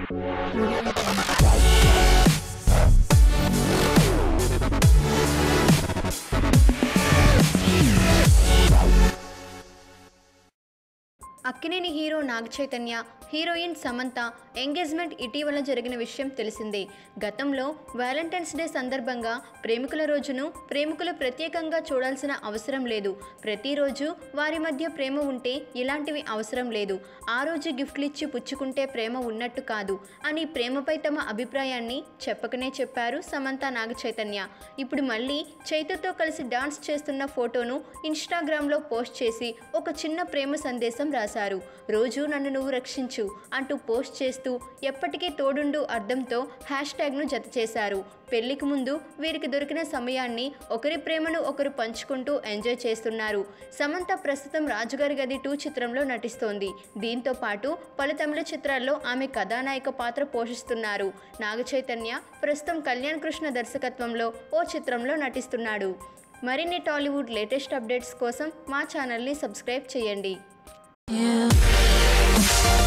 Akkineni hero Naga Chaitanya heroine Samantha engagement ఇటీవల జరిగిన విషయం తెలిసిందే గతంలో వ్యాలంటైన్స్ డే సందర్భంగా ప్రేమికుల రోజును ప్రేమికులు ప్రత్యేకంగా చూడాల్సిన అవసరం లేదు ప్రతిరోజు వారి మధ్య ప్రేమ ఉంటే ఇలాంటివి అవసరం లేదు ఆ రోజు గిఫ్ట్లు ఇచ్చి పుచ్చుకుంటే ప్రేమ ఉన్నట్టు కాదు అని ప్రేమపై తమ అభిప్రాయాన్ని చెప్పకనే చెప్పారు సమంత నాగ చైతన్య ఇప్పుడు మళ్ళీ చైతతో కలిసి డాన్స్ చేస్తున్న ఫోటోను ఇన్స్టాగ్రామ్లో పోస్ట్ చేసి ఒక చిన్న ప్రేమ సందేశం రాశారు రోజు నన్ను నువ్వు రక్షించు అంటూ పోస్ట్ చేస్తూ ఎప్పటికీ తోడుండు అర్థంతో హ్యాష్ ట్యాగ్ను జత చేశారు పెళ్లికి ముందు వీరికి దొరికిన సమయాన్ని ఒకరి ప్రేమను ఒకరు పంచుకుంటూ ఎంజాయ్ చేస్తున్నారు సమంత ప్రస్తుతం రాజుగారి గది టూ చిత్రంలో నటిస్తోంది దీంతో పాటు పలు తమిళ చిత్రాల్లో ఆమె కథానాయక పాత్ర పోషిస్తున్నారు నాగ చైతన్య ప్రస్తుతం కళ్యాణ్ కృష్ణ దర్శకత్వంలో ఓ చిత్రంలో నటిస్తున్నాడు మరిన్ని టాలీవుడ్ లేటెస్ట్ అప్డేట్స్ కోసం మా ఛానల్ని సబ్స్క్రైబ్ చేయండి Yeah.